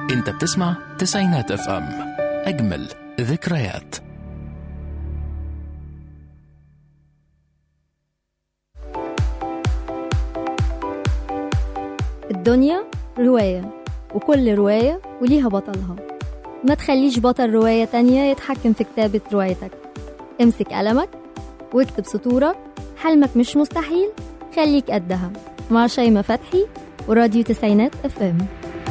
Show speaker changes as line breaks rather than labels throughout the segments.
انت بتسمع تسعينات اف ام اجمل ذكريات
الدنيا رواية وكل رواية وليها بطلها ما تخليش بطل رواية تانية يتحكم في كتابة روايتك امسك قلمك واكتب سطورك حلمك مش مستحيل خليك قدها مع شيماء فتحي وراديو تسعينات اف ام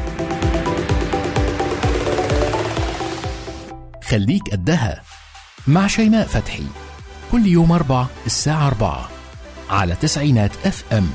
خليك قدها مع شيماء فتحي كل يوم أربع الساعة أربعة على تسعينات اف ام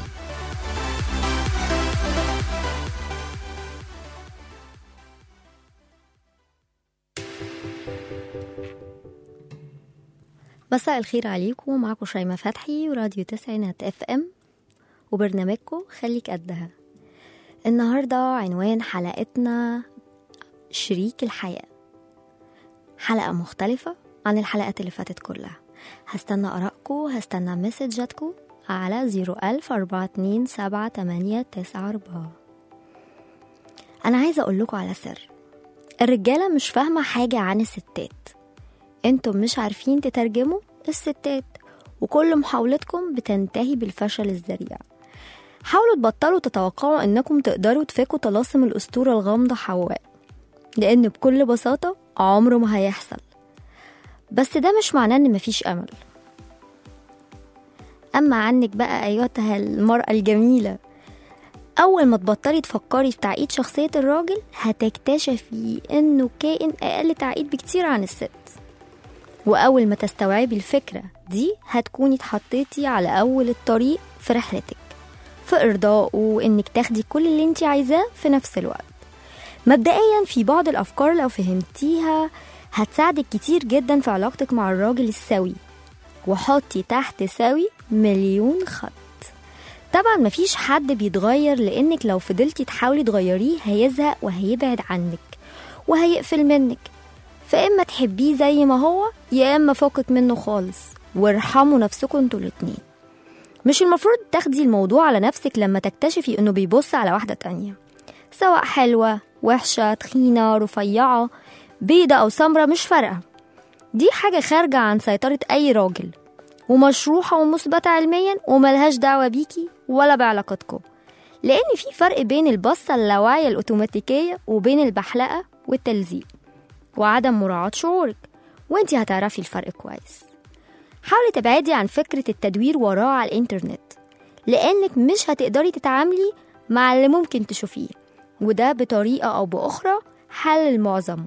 مساء الخير عليكم معكم شيماء فتحي وراديو تسعينات اف ام وبرنامجكم خليك قدها النهاردة عنوان حلقتنا شريك الحياة حلقة مختلفة عن الحلقات اللي فاتت كلها هستنى آرائكم هستنى مسجاتكم على زيرو ألف أربعة اتنين سبعة تمانية تسعة أربعة أنا عايزة أقول لكم على سر الرجالة مش فاهمة حاجة عن الستات انتم مش عارفين تترجموا الستات وكل محاولتكم بتنتهي بالفشل الذريع حاولوا تبطلوا تتوقعوا انكم تقدروا تفكوا طلاسم الاسطورة الغامضة حواء لان بكل بساطة عمره ما هيحصل بس ده مش معناه ان مفيش امل اما عنك بقى ايتها المرأة الجميلة اول ما تبطلي تفكري في تعقيد شخصية الراجل هتكتشفي انه كائن اقل تعقيد بكتير عن الست وأول ما تستوعبي الفكرة دي هتكوني اتحطيتي على أول الطريق في رحلتك في إرضائه وإنك تاخدي كل اللي انت عايزاه في نفس الوقت مبدئيا في بعض الأفكار لو فهمتيها هتساعدك كتير جدا في علاقتك مع الراجل السوي وحطي تحت سوي مليون خط طبعا مفيش حد بيتغير لأنك لو فضلتي تحاولي تغيريه هيزهق وهيبعد عنك وهيقفل منك فإما تحبيه زي ما هو يا إما فوقك منه خالص وارحموا نفسكم انتوا الاتنين مش المفروض تاخدي الموضوع على نفسك لما تكتشفي انه بيبص على واحدة تانية سواء حلوة وحشة تخينة رفيعة بيضة أو سمرة مش فارقة دي حاجة خارجة عن سيطرة أي راجل ومشروحة ومثبتة علميا وملهاش دعوة بيكي ولا بعلاقتكم لأن في فرق بين البصة اللاواعية الأوتوماتيكية وبين البحلقة والتلزيق وعدم مراعاة شعورك وانتي هتعرفي الفرق كويس حاولي تبعدي عن فكرة التدوير وراه على الانترنت لأنك مش هتقدري تتعاملي مع اللي ممكن تشوفيه وده بطريقة أو بأخرى حل المعظم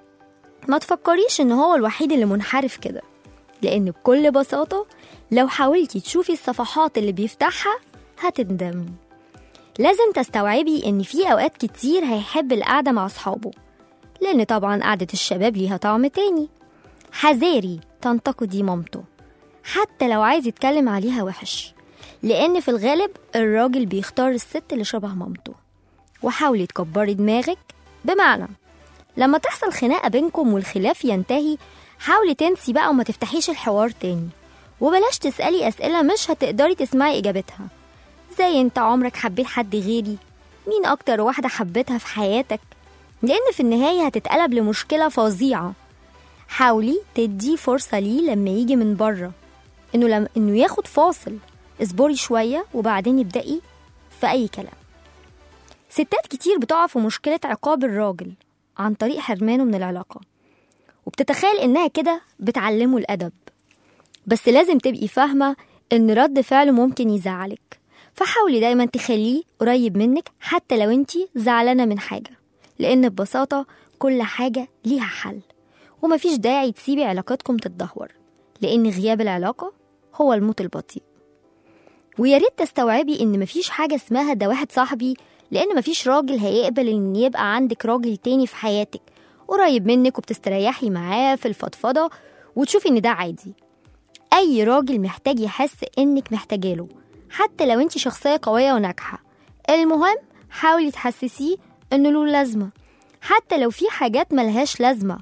ما تفكريش إن هو الوحيد اللي منحرف كده لأن بكل بساطة لو حاولتي تشوفي الصفحات اللي بيفتحها هتندمي لازم تستوعبي إن في أوقات كتير هيحب القعدة مع أصحابه لأن طبعا قعدة الشباب ليها طعم تاني حذاري تنتقدي مامته حتى لو عايز يتكلم عليها وحش لأن في الغالب الراجل بيختار الست اللي شبه مامته وحاولي تكبري دماغك بمعنى لما تحصل خناقة بينكم والخلاف ينتهي حاولي تنسي بقى وما تفتحيش الحوار تاني وبلاش تسألي أسئلة مش هتقدري تسمعي إجابتها زي انت عمرك حبيت حد غيري مين أكتر واحدة حبيتها في حياتك لأن في النهاية هتتقلب لمشكلة فظيعة حاولي تدي فرصة ليه لما يجي من بره إنه لم... إنه ياخد فاصل اصبري شوية وبعدين ابدأي في أي كلام ستات كتير بتقع في مشكلة عقاب الراجل عن طريق حرمانه من العلاقة وبتتخيل إنها كده بتعلمه الأدب بس لازم تبقي فاهمة إن رد فعله ممكن يزعلك فحاولي دايما تخليه قريب منك حتى لو انتي زعلانة من حاجة لأن ببساطة كل حاجة ليها حل ومفيش داعي تسيبي علاقتكم تتدهور لأن غياب العلاقة هو الموت البطيء ويا ريت تستوعبي إن مفيش حاجة اسمها ده واحد صاحبي لأن مفيش راجل هيقبل إن يبقى عندك راجل تاني في حياتك قريب منك وبتستريحي معاه في الفضفضة وتشوفي إن ده عادي أي راجل محتاج يحس إنك محتاجاله حتى لو انت شخصية قوية وناجحة المهم حاولي تحسسيه إنه له لازمة حتى لو في حاجات ملهاش لازمة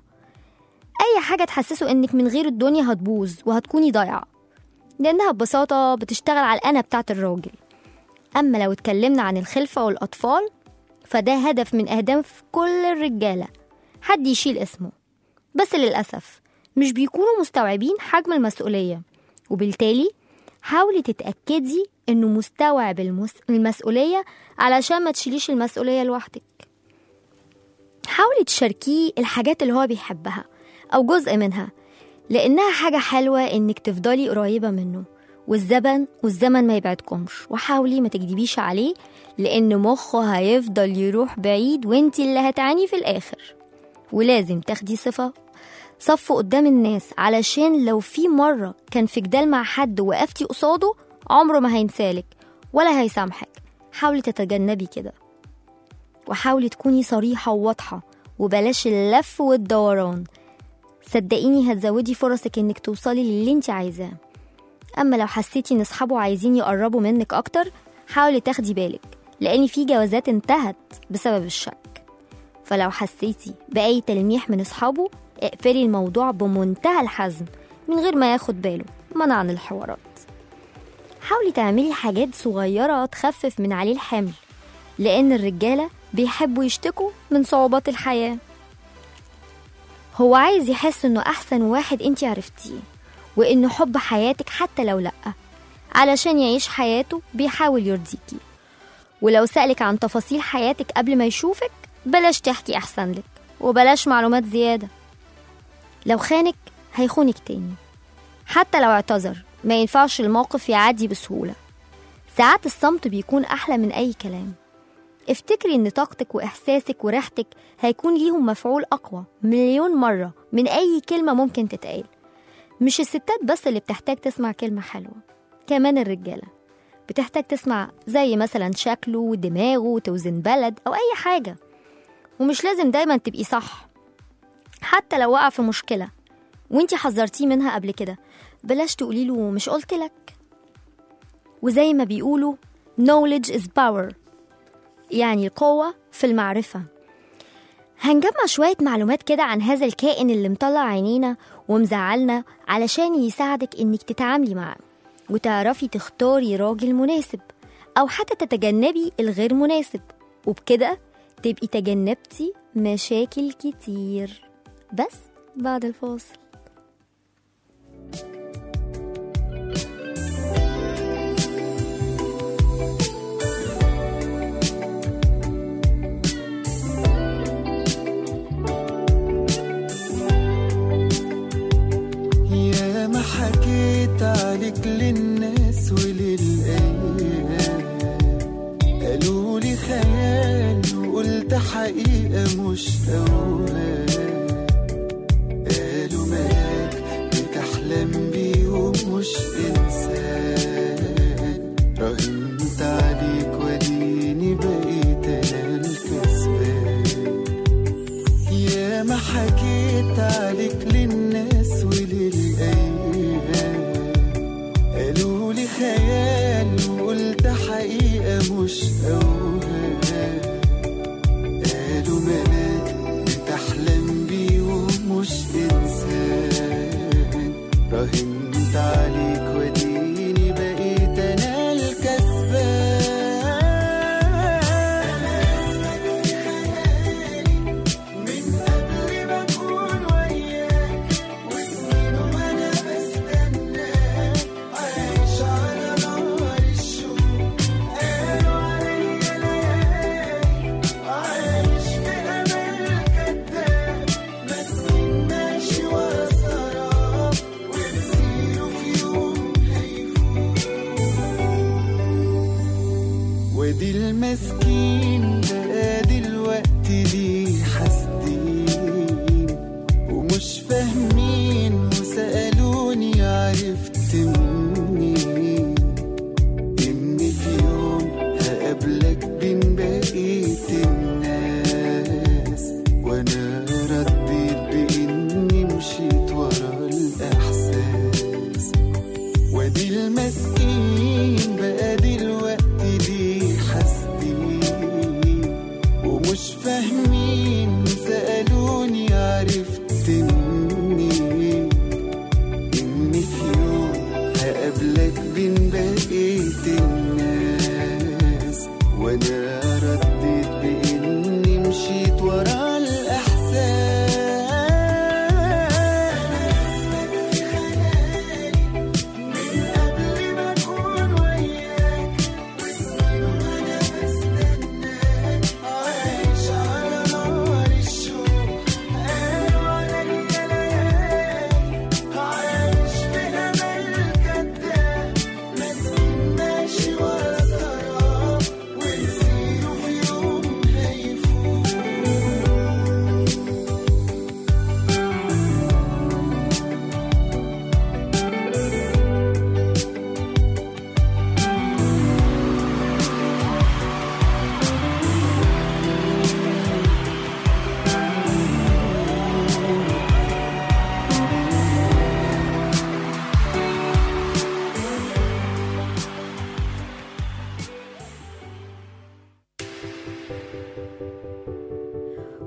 أي حاجة تحسسه إنك من غير الدنيا هتبوظ وهتكوني ضايعة لأنها ببساطة بتشتغل على الأنا بتاعت الراجل أما لو اتكلمنا عن الخلفة والأطفال فده هدف من أهداف كل الرجالة حد يشيل اسمه بس للأسف مش بيكونوا مستوعبين حجم المسؤولية وبالتالي حاولي تتأكدي إنه مستوعب المس... المسؤولية علشان ما تشيليش المسؤولية لوحدك حاولي تشاركيه الحاجات اللي هو بيحبها أو جزء منها لأنها حاجة حلوة إنك تفضلي قريبة منه والزمن والزمن ما يبعدكمش وحاولي ما تكدبيش عليه لأن مخه هيفضل يروح بعيد وانتي اللي هتعاني في الآخر ولازم تاخدي صفة صف قدام الناس علشان لو في مرة كان في جدال مع حد وقفتي قصاده عمره ما هينسالك ولا هيسامحك حاولي تتجنبي كده وحاولي تكوني صريحة وواضحة وبلاش اللف والدوران صدقيني هتزودي فرصك انك توصلي للي انت عايزاه اما لو حسيتي ان اصحابه عايزين يقربوا منك اكتر حاولي تاخدي بالك لان في جوازات انتهت بسبب الشك فلو حسيتي باي تلميح من اصحابه اقفلي الموضوع بمنتهى الحزم من غير ما ياخد باله منعا الحوارات حاولي تعملي حاجات صغيرة تخفف من عليه الحمل لأن الرجالة بيحبوا يشتكوا من صعوبات الحياة هو عايز يحس إنه أحسن واحد أنت عرفتيه وإنه حب حياتك حتى لو لأ علشان يعيش حياته بيحاول يرضيكي ولو سألك عن تفاصيل حياتك قبل ما يشوفك بلاش تحكي أحسن لك وبلاش معلومات زيادة لو خانك هيخونك تاني حتى لو اعتذر ما ينفعش الموقف يعدي بسهولة ساعات الصمت بيكون أحلى من أي كلام افتكري ان طاقتك واحساسك وريحتك هيكون ليهم مفعول اقوى مليون مره من اي كلمه ممكن تتقال مش الستات بس اللي بتحتاج تسمع كلمه حلوه كمان الرجاله بتحتاج تسمع زي مثلا شكله ودماغه وتوزن بلد او اي حاجه ومش لازم دايما تبقي صح حتى لو وقع في مشكله وانتي حذرتيه منها قبل كده بلاش تقولي له مش قلت لك وزي ما بيقولوا knowledge is power يعني القوة في المعرفة هنجمع شوية معلومات كده عن هذا الكائن اللي مطلع عينينا ومزعلنا علشان يساعدك انك تتعاملي معاه وتعرفي تختاري راجل مناسب أو حتى تتجنبي الغير مناسب وبكده تبقي تجنبتي مشاكل كتير بس بعد الفاصل
يا ما حكيت عليك للناس وللأيام قالوا لي خيال وقلت حقيقة مش أوهام قالوا ملاك بتحلم بيه ومش إنسان راهنت عليك وديني بقيت أنا الكسبان يا ما حكيت عليك للناس وللأيام قالوا لي خيال وقلت حقيقة مش أوهام قالوا ملاك بتحلم بيه ومش إنسان راهنت عليك وديني بقيت أنا الكسبان من قبل ما أكون وياك وسنين وأنا بستناك عايش على نار الشوق قالوا عليا ليالي عايش في أمل كداب مسكين ماشي ورا السراب ومسيره في يوم هيفوت ودي المسكين بقى دلوقتي ليه حاسدين ومش فاهمين وسألوني عرفت منين إن في يوم هقابلك بين بقية الناس وأنا رديت بإني مشيت ورا الإحساس وادي المسكين بقى دلوقتي ليه حاسدين ومش فاهمين سألوني عرفت منين إن في يوم هقابلك بين بقية الناس وأنا رديت بإني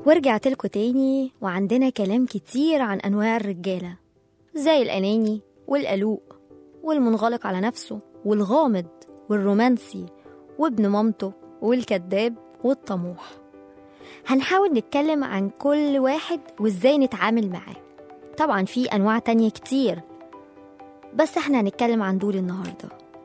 ورجعت لكم تاني وعندنا كلام كتير عن أنواع الرجالة زي الأناني والقلوق والمنغلق على نفسه والغامض والرومانسي وابن مامته والكذاب والطموح هنحاول نتكلم عن كل واحد وازاي نتعامل معاه طبعا في أنواع تانية كتير بس احنا هنتكلم عن دول النهاردة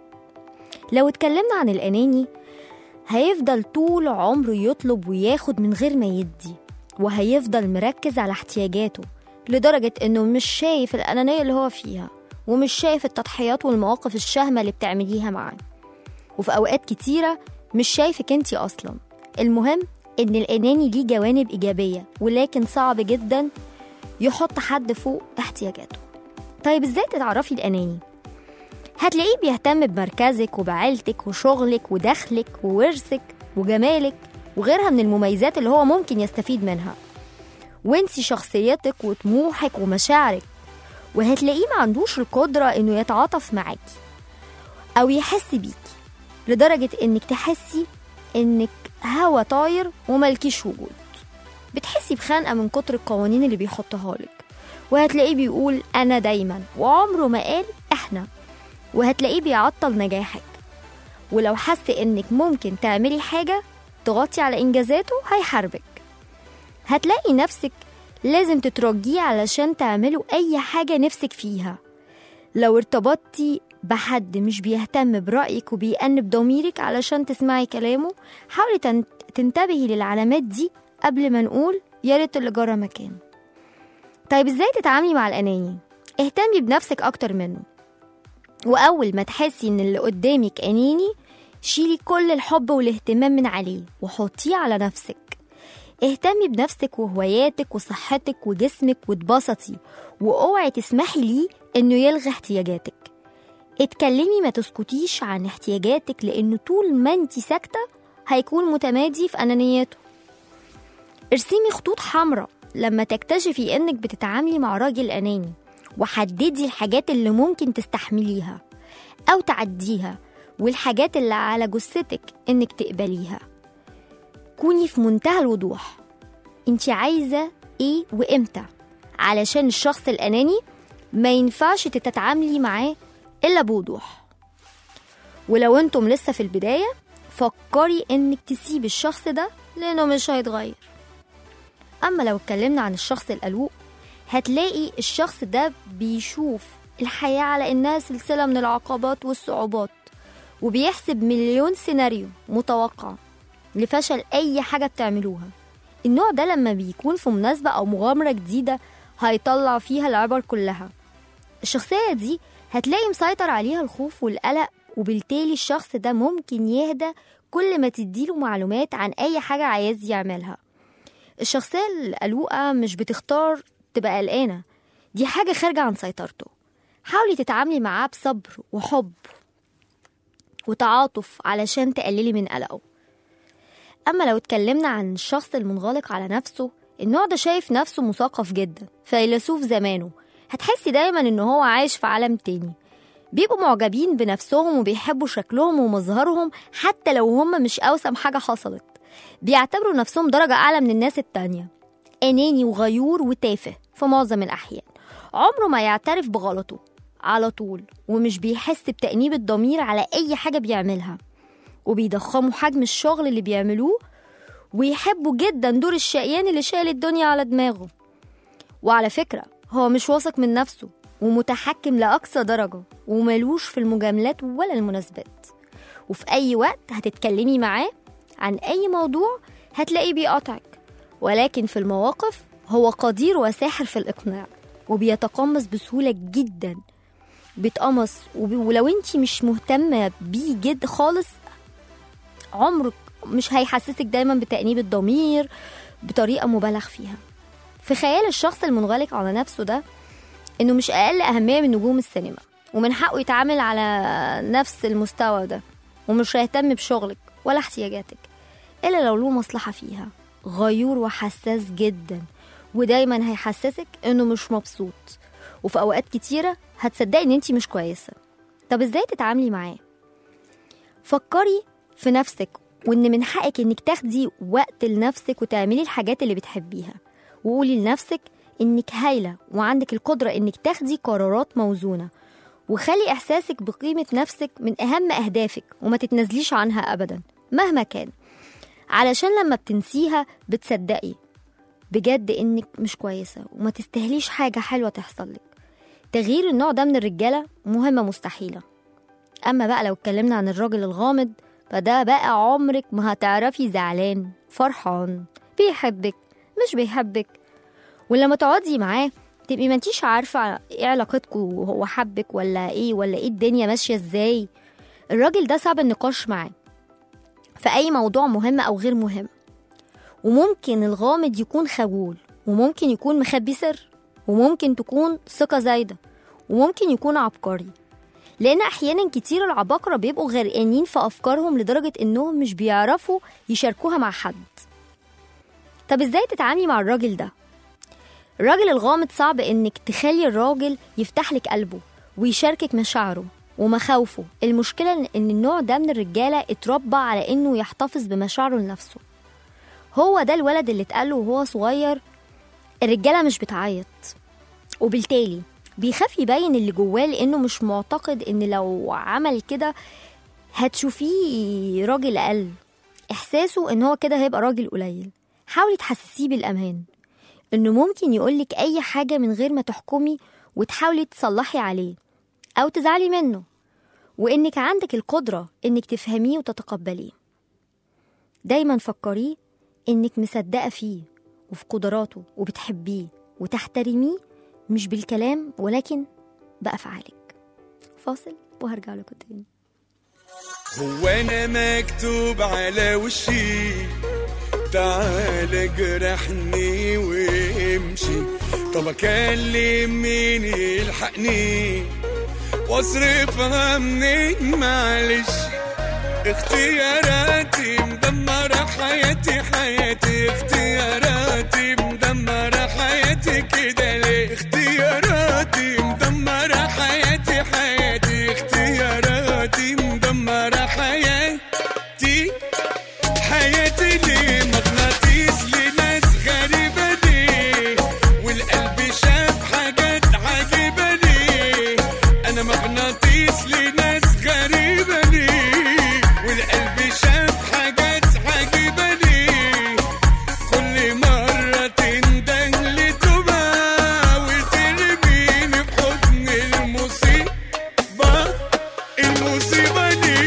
لو اتكلمنا عن الأناني هيفضل طول عمره يطلب وياخد من غير ما يدي وهيفضل مركز على احتياجاته لدرجة إنه مش شايف الأنانية اللي هو فيها ومش شايف التضحيات والمواقف الشهمة اللي بتعمليها معاه وفي أوقات كتيرة مش شايفك انتي أصلا المهم إن الأناني ليه جوانب إيجابية ولكن صعب جدا يحط حد فوق احتياجاته طيب ازاي تتعرفي الأناني؟ هتلاقيه بيهتم بمركزك وبعيلتك وشغلك ودخلك وورثك وجمالك وغيرها من المميزات اللي هو ممكن يستفيد منها وانسي شخصيتك وطموحك ومشاعرك وهتلاقيه ما عندوش القدرة انه يتعاطف معاكي او يحس بيكي لدرجة انك تحسي انك هوا طاير وملكيش وجود بتحسي بخنقة من كتر القوانين اللي بيحطها لك وهتلاقيه بيقول انا دايما وعمره ما قال احنا وهتلاقيه بيعطل نجاحك ولو حس انك ممكن تعملي حاجة تغطي على انجازاته هيحاربك هتلاقي نفسك لازم تترجيه علشان تعملوا اي حاجة نفسك فيها لو ارتبطتي بحد مش بيهتم برأيك وبيأنب ضميرك علشان تسمعي كلامه حاولي تن- تنتبهي للعلامات دي قبل ما نقول يا ريت اللي جرى مكان طيب ازاي تتعاملي مع الأناني؟ اهتمي بنفسك أكتر منه وأول ما تحسي إن اللي قدامك أناني شيلي كل الحب والاهتمام من عليه وحطيه على نفسك اهتمي بنفسك وهواياتك وصحتك وجسمك واتبسطي واوعي تسمحي ليه انه يلغي احتياجاتك اتكلمي ما تسكتيش عن احتياجاتك لانه طول ما انت ساكته هيكون متمادي في انانيته ارسمي خطوط حمراء لما تكتشفي انك بتتعاملي مع راجل اناني وحددي الحاجات اللي ممكن تستحمليها او تعديها والحاجات اللي على جثتك انك تقبليها كوني في منتهى الوضوح انت عايزه ايه وامتى علشان الشخص الاناني ما ينفعش تتعاملي معاه الا بوضوح ولو انتم لسه في البدايه فكري انك تسيبي الشخص ده لانه مش هيتغير اما لو اتكلمنا عن الشخص القلوق هتلاقي الشخص ده بيشوف الحياه على انها سلسله من العقبات والصعوبات وبيحسب مليون سيناريو متوقع لفشل أي حاجة بتعملوها النوع ده لما بيكون في مناسبة أو مغامرة جديدة هيطلع فيها العبر كلها الشخصية دي هتلاقي مسيطر عليها الخوف والقلق وبالتالي الشخص ده ممكن يهدى كل ما تديله معلومات عن أي حاجة عايز يعملها الشخصية القلوقة مش بتختار تبقى قلقانة دي حاجة خارجة عن سيطرته حاولي تتعاملي معاه بصبر وحب وتعاطف علشان تقللي من قلقه أما لو اتكلمنا عن الشخص المنغلق على نفسه النوع ده شايف نفسه مثقف جدا فيلسوف زمانه هتحسي دايما إن هو عايش في عالم تاني بيبقوا معجبين بنفسهم وبيحبوا شكلهم ومظهرهم حتى لو هم مش أوسم حاجة حصلت بيعتبروا نفسهم درجة أعلى من الناس التانية أناني وغيور وتافه في معظم الأحيان عمره ما يعترف بغلطه على طول ومش بيحس بتأنيب الضمير على أي حاجة بيعملها وبيضخموا حجم الشغل اللي بيعملوه ويحبوا جدا دور الشقيان اللي شايل الدنيا على دماغه وعلى فكرة هو مش واثق من نفسه ومتحكم لأقصى درجة وملوش في المجاملات ولا المناسبات وفي أي وقت هتتكلمي معاه عن أي موضوع هتلاقيه بيقاطعك ولكن في المواقف هو قدير وساحر في الإقناع وبيتقمص بسهولة جدا بيتقمص وب- ولو انت مش مهتمة بيه جد خالص عمرك مش هيحسسك دايما بتأنيب الضمير بطريقة مبالغ فيها في خيال الشخص المنغلق على نفسه ده انه مش اقل اهمية من نجوم السينما ومن حقه يتعامل على نفس المستوى ده ومش هيهتم بشغلك ولا احتياجاتك الا لو له مصلحة فيها غيور وحساس جدا ودايما هيحسسك انه مش مبسوط وفي اوقات كتيرة هتصدقي ان انتي مش كويسة طب ازاي تتعاملي معاه فكري في نفسك وإن من حقك إنك تاخدي وقت لنفسك وتعملي الحاجات اللي بتحبيها وقولي لنفسك إنك هايلة وعندك القدرة إنك تاخدي قرارات موزونة وخلي إحساسك بقيمة نفسك من أهم أهدافك وما تتنازليش عنها أبدا مهما كان علشان لما بتنسيها بتصدقي بجد إنك مش كويسة وما تستاهليش حاجة حلوة تحصل لك تغيير النوع ده من الرجالة مهمة مستحيلة أما بقى لو اتكلمنا عن الراجل الغامض فده بقى عمرك ما هتعرفي زعلان فرحان بيحبك مش بيحبك ولما تقعدي معاه تبقي ما انتيش عارفة ايه علاقتكم وهو حبك ولا ايه ولا ايه الدنيا ماشية ازاي الراجل ده صعب النقاش معاه في أي موضوع مهم أو غير مهم وممكن الغامض يكون خجول وممكن يكون مخبي سر وممكن تكون ثقة زايدة وممكن يكون عبقري لأن أحيانا كتير العباقرة بيبقوا غرقانين في أفكارهم لدرجة إنهم مش بيعرفوا يشاركوها مع حد طب إزاي تتعاملي مع الراجل ده؟ الراجل الغامض صعب إنك تخلي الراجل يفتح لك قلبه ويشاركك مشاعره ومخاوفه المشكلة إن النوع ده من الرجالة اتربى على إنه يحتفظ بمشاعره لنفسه هو ده الولد اللي اتقاله وهو صغير الرجالة مش بتعيط وبالتالي بيخاف يبين اللي جواه لأنه مش معتقد إن لو عمل كده هتشوفيه راجل أقل إحساسه إن هو كده هيبقى راجل قليل حاولي تحسسيه بالأمان إنه ممكن يقولك أي حاجة من غير ما تحكمي وتحاولي تصلحي عليه أو تزعلي منه وإنك عندك القدرة إنك تفهميه وتتقبليه دايما فكريه إنك مصدقة فيه وفي قدراته وبتحبيه وتحترميه مش بالكلام ولكن بأفعالك فاصل وهرجع لكم تاني
هو انا مكتوب على وشي تعال جرحني وامشي طب اكلم مين يلحقني واصرفها منين معلش اختياراتي مدمرة حياتي حياتي اختياراتي مدمرة حياتي كده ليه اختياراتي مدمرة حياتي حياتي اختياراتي مدمرة حياتي حياتي ليه مغناطيس لناس غريبة ليه والقلب شاف حاجات عجيبة ليه أنا مغناطيس لناس غريبة ليه والقلب شاف حاجات عجيبة ليه كل مرة تندن لتوبة وترميني في حضن المصيبة المصيبة دي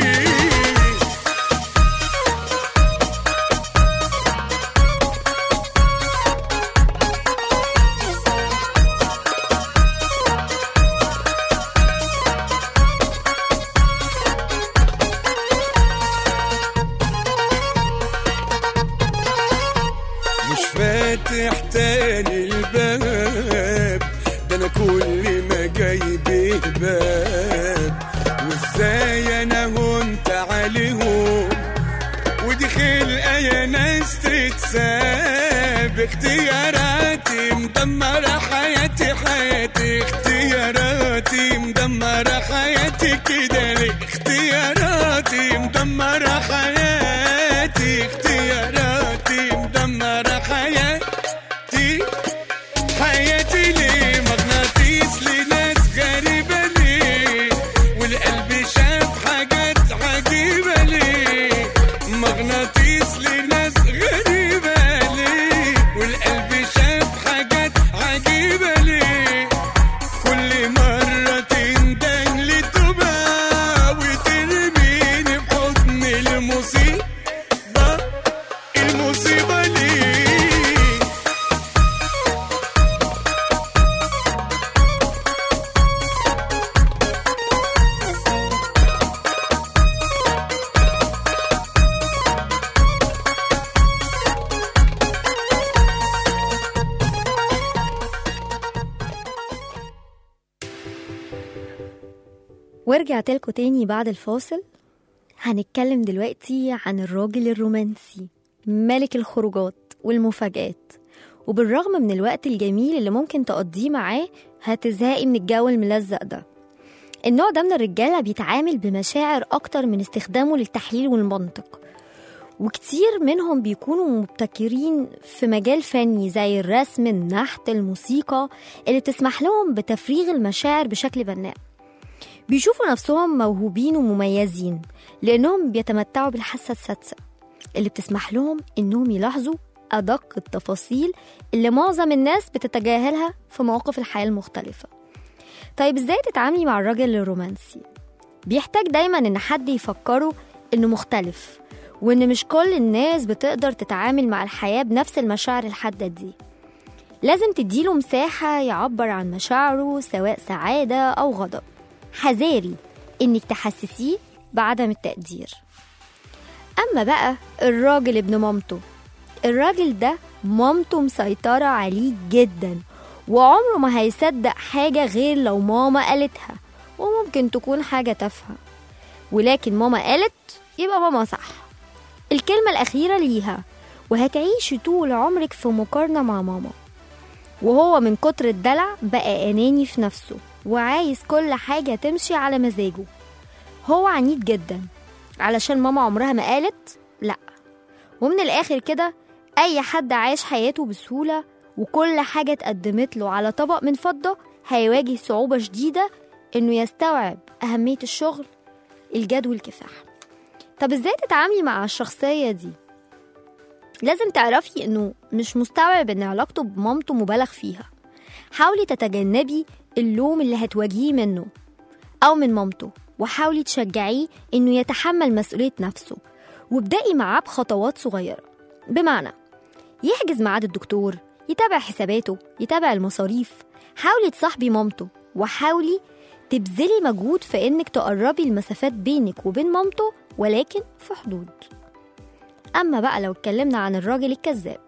مش فاتح تاني الباب ده انا كل ما جايب باب وازاي انا هنت عليهم ودي خلقه يا ناس تتساب اختياراتي مدمره حياتي حياتي اختياراتي مدمره حياتي كده ليه اختياراتي مدمره حياتي اختياراتي مدمره حياتي حياتي ليه مغناطيس لناس غريبة ليه والقلب شاف حاجات عجيبة ليه مغناطيس لناس غريبة ليه والقلب شاف حاجات عجيبة ليه كل مرة تندن لتوبة وترميني في حضن المصيبة المصيبة ليه
ورجعت لكم تاني بعد الفاصل هنتكلم دلوقتي عن الراجل الرومانسي ملك الخروجات والمفاجآت وبالرغم من الوقت الجميل اللي ممكن تقضيه معاه هتزهقي من الجو الملزق ده النوع ده من الرجالة بيتعامل بمشاعر أكتر من استخدامه للتحليل والمنطق وكتير منهم بيكونوا مبتكرين في مجال فني زي الرسم النحت الموسيقى اللي بتسمح لهم بتفريغ المشاعر بشكل بناء بيشوفوا نفسهم موهوبين ومميزين لأنهم بيتمتعوا بالحاسة السادسة اللي بتسمح لهم إنهم يلاحظوا أدق التفاصيل اللي معظم الناس بتتجاهلها في مواقف الحياة المختلفة طيب إزاي تتعاملي مع الراجل الرومانسي؟ بيحتاج دايما إن حد يفكره إنه مختلف وإن مش كل الناس بتقدر تتعامل مع الحياة بنفس المشاعر الحادة دي لازم تديله مساحة يعبر عن مشاعره سواء سعادة أو غضب حذاري إنك تحسسيه بعدم التقدير أما بقى الراجل ابن مامته الراجل ده مامته مسيطرة عليه جدا وعمره ما هيصدق حاجة غير لو ماما قالتها وممكن تكون حاجة تافهة ولكن ماما قالت يبقى ماما صح الكلمة الأخيرة ليها وهتعيشي طول عمرك في مقارنة مع ماما وهو من كتر الدلع بقى أناني في نفسه وعايز كل حاجة تمشي على مزاجه هو عنيد جدا علشان ماما عمرها ما قالت لأ ومن الآخر كده أي حد عايش حياته بسهولة وكل حاجة اتقدمت له على طبق من فضة هيواجه صعوبة شديدة إنه يستوعب أهمية الشغل الجد والكفاح طب إزاي تتعاملي مع الشخصية دي؟ لازم تعرفي إنه مش مستوعب إن علاقته بمامته مبالغ فيها حاولي تتجنبي اللوم اللي هتواجهيه منه أو من مامته وحاولي تشجعيه إنه يتحمل مسؤولية نفسه وابدأي معاه بخطوات صغيرة بمعنى يحجز ميعاد الدكتور يتابع حساباته يتابع المصاريف حاولي تصاحبي مامته وحاولي تبذلي مجهود في انك تقربي المسافات بينك وبين مامته ولكن في حدود اما بقى لو اتكلمنا عن الراجل الكذاب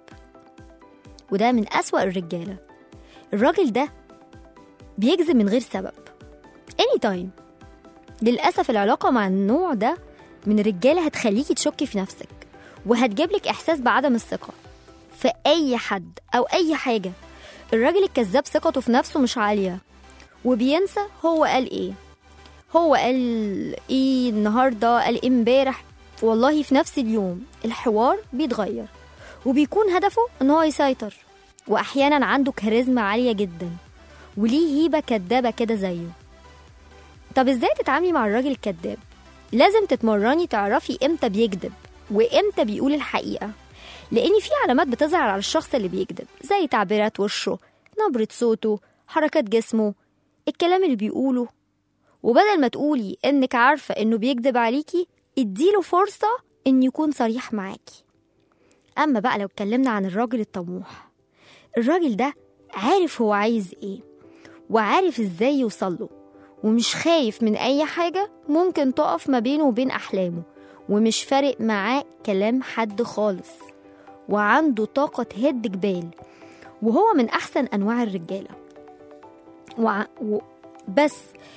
وده من اسوأ الرجاله الراجل ده بيكذب من غير سبب اني تايم للاسف العلاقه مع النوع ده من الرجاله هتخليكي تشكي في نفسك وهتجيبلك احساس بعدم الثقه في اي حد او اي حاجه الراجل الكذاب ثقته في نفسه مش عاليه وبينسى هو قال ايه هو قال ايه النهارده قال ايه امبارح والله في نفس اليوم الحوار بيتغير وبيكون هدفه ان هو يسيطر واحيانا عنده كاريزما عاليه جدا وليه هيبه كدابه كده زيه طب ازاي تتعاملي مع الراجل الكذاب لازم تتمرني تعرفي امتى بيكذب وامتى بيقول الحقيقه لان في علامات بتظهر على الشخص اللي بيكذب زي تعبيرات وشه نبره صوته حركات جسمه الكلام اللي بيقوله وبدل ما تقولي انك عارفه انه بيكذب عليكي اديله فرصه ان يكون صريح معاكي اما بقى لو اتكلمنا عن الراجل الطموح الراجل ده عارف هو عايز ايه وعارف ازاي يوصله ومش خايف من اي حاجه ممكن تقف ما بينه وبين احلامه ومش فارق معاه كلام حد خالص وعنده طاقة تهد جبال وهو من أحسن أنواع الرجالة وع... و... بس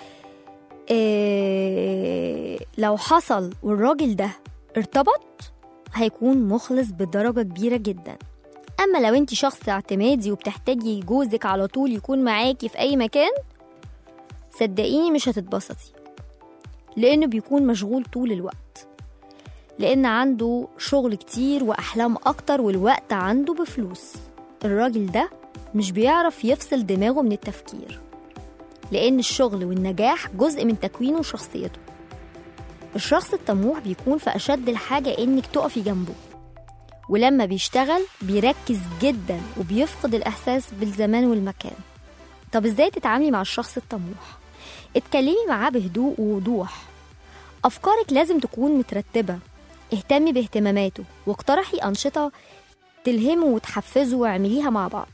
إيه... لو حصل والراجل ده ارتبط هيكون مخلص بدرجة كبيرة جدا أما لو انت شخص اعتمادي وبتحتاجي جوزك على طول يكون معاكي في أي مكان صدقيني مش هتتبسطي لأنه بيكون مشغول طول الوقت لأن عنده شغل كتير وأحلام أكتر والوقت عنده بفلوس الراجل ده مش بيعرف يفصل دماغه من التفكير لأن الشغل والنجاح جزء من تكوينه وشخصيته الشخص الطموح بيكون في أشد الحاجة إنك تقفي جنبه ولما بيشتغل بيركز جدا وبيفقد الإحساس بالزمان والمكان طب إزاي تتعاملي مع الشخص الطموح؟ اتكلمي معاه بهدوء ووضوح أفكارك لازم تكون مترتبة اهتمي باهتماماته واقترحي أنشطة تلهمه وتحفزه واعمليها مع بعض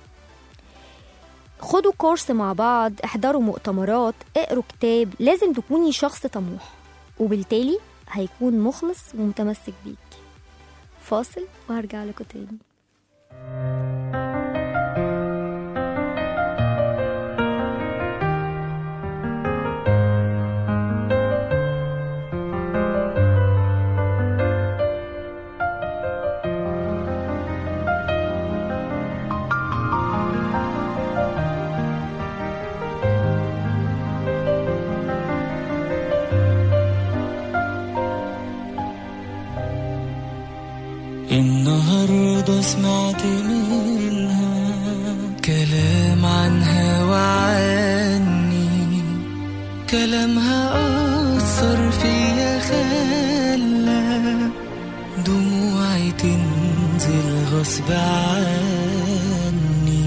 خدوا كورس مع بعض احضروا مؤتمرات اقروا كتاب لازم تكوني شخص طموح وبالتالي هيكون مخلص ومتمسك بيك فاصل وهرجع لكم تاني
النهاردة سمعت منها كلام عنها وعني كلامها أثر فيا خلى دموعي تنزل غصب عني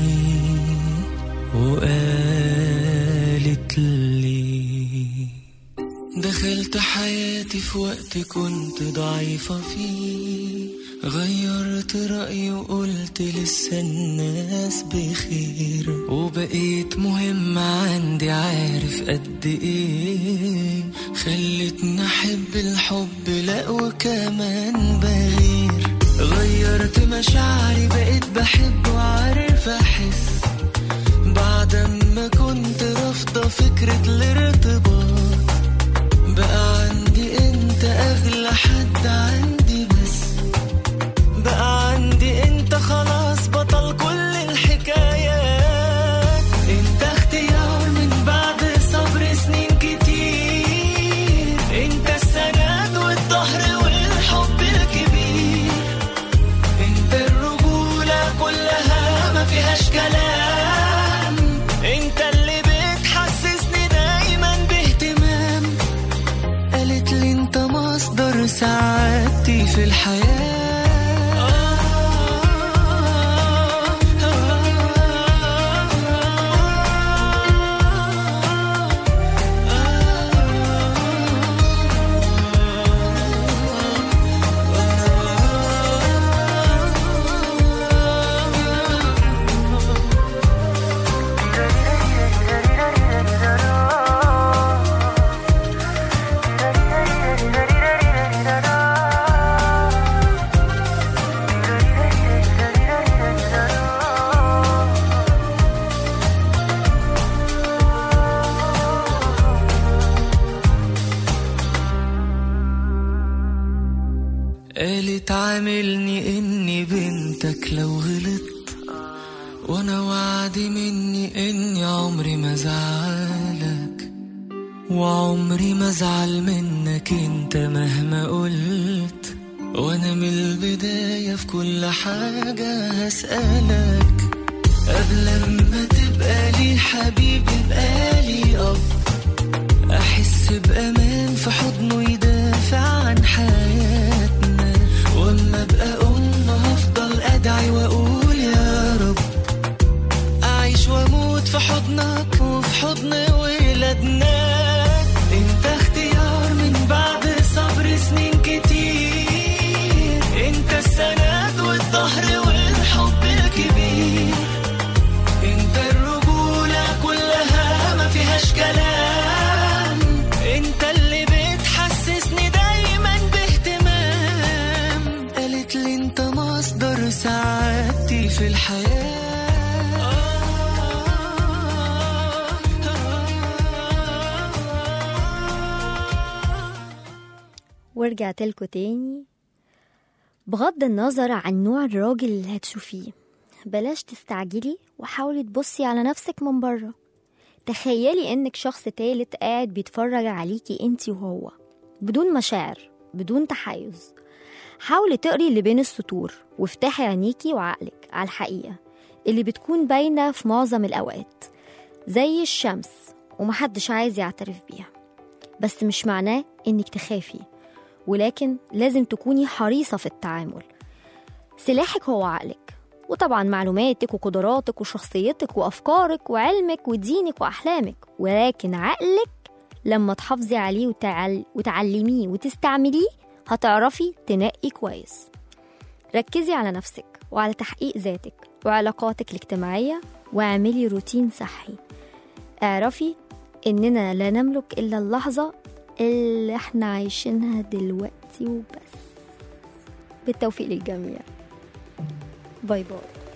وقالت لي دخلت حياتي في وقت كنت ضعيفة فيه غيرت رأيي وقلت لسه الناس بخير وبقيت مهم عندي عارف قد ايه خلتني احب الحب لا وكمان بغير غيرت مشاعري بقيت بحب وعارف احس بعد ما كنت رافضة فكرة الارتباط بقى عندي انت اغلى حد عندي بس بقى عندي انت خلاص بطل كل الحكايات انت اختيار من بعد صبر سنين كتير انت السند والظهر والحب الكبير انت الرجولة كلها ما فيهاش كلام انت اللي بتحسسني دايما باهتمام قالت لي انت مصدر سعادتي في الحياة قالت عاملني اني بنتك لو غلطت وانا وعدي مني اني عمري ما زعلك وعمري ما ازعل منك انت مهما قلت وانا من البداية في كل حاجة هسألك قبل ما تبقى لي حبيب يبقى لي اب احس بامان في حضنه يدافع عن حياتنا واما ابقى ام هفضل ادعي واقول يا رب اعيش واموت في حضنك وفي حضن ولادنا انت اختيار من بعد صبر سنين كتير انت السند والظهر والحب الكبير انت الرجولة كلها ما فيهاش كلام انت اللي بتحسسني دايما باهتمام قالت لي انت مصدر سعادتي في الحياة
ورجعت لكم تاني بغض النظر عن نوع الراجل اللي هتشوفيه بلاش تستعجلي وحاولي تبصي على نفسك من بره تخيلي انك شخص تالت قاعد بيتفرج عليكي انتي وهو بدون مشاعر بدون تحيز حاولي تقري اللي بين السطور وافتحي عينيكي وعقلك على الحقيقة اللي بتكون باينة في معظم الأوقات زي الشمس ومحدش عايز يعترف بيها بس مش معناه انك تخافي ولكن لازم تكوني حريصة في التعامل سلاحك هو عقلك وطبعا معلوماتك وقدراتك وشخصيتك وأفكارك وعلمك ودينك وأحلامك ولكن عقلك لما تحافظي عليه وتعل... وتعلميه وتستعمليه هتعرفي تنقي كويس ركزي على نفسك وعلى تحقيق ذاتك وعلاقاتك الاجتماعية واعملي روتين صحي اعرفي إننا لا نملك إلا اللحظة اللي احنا عايشينها دلوقتي وبس بالتوفيق للجميع باي باي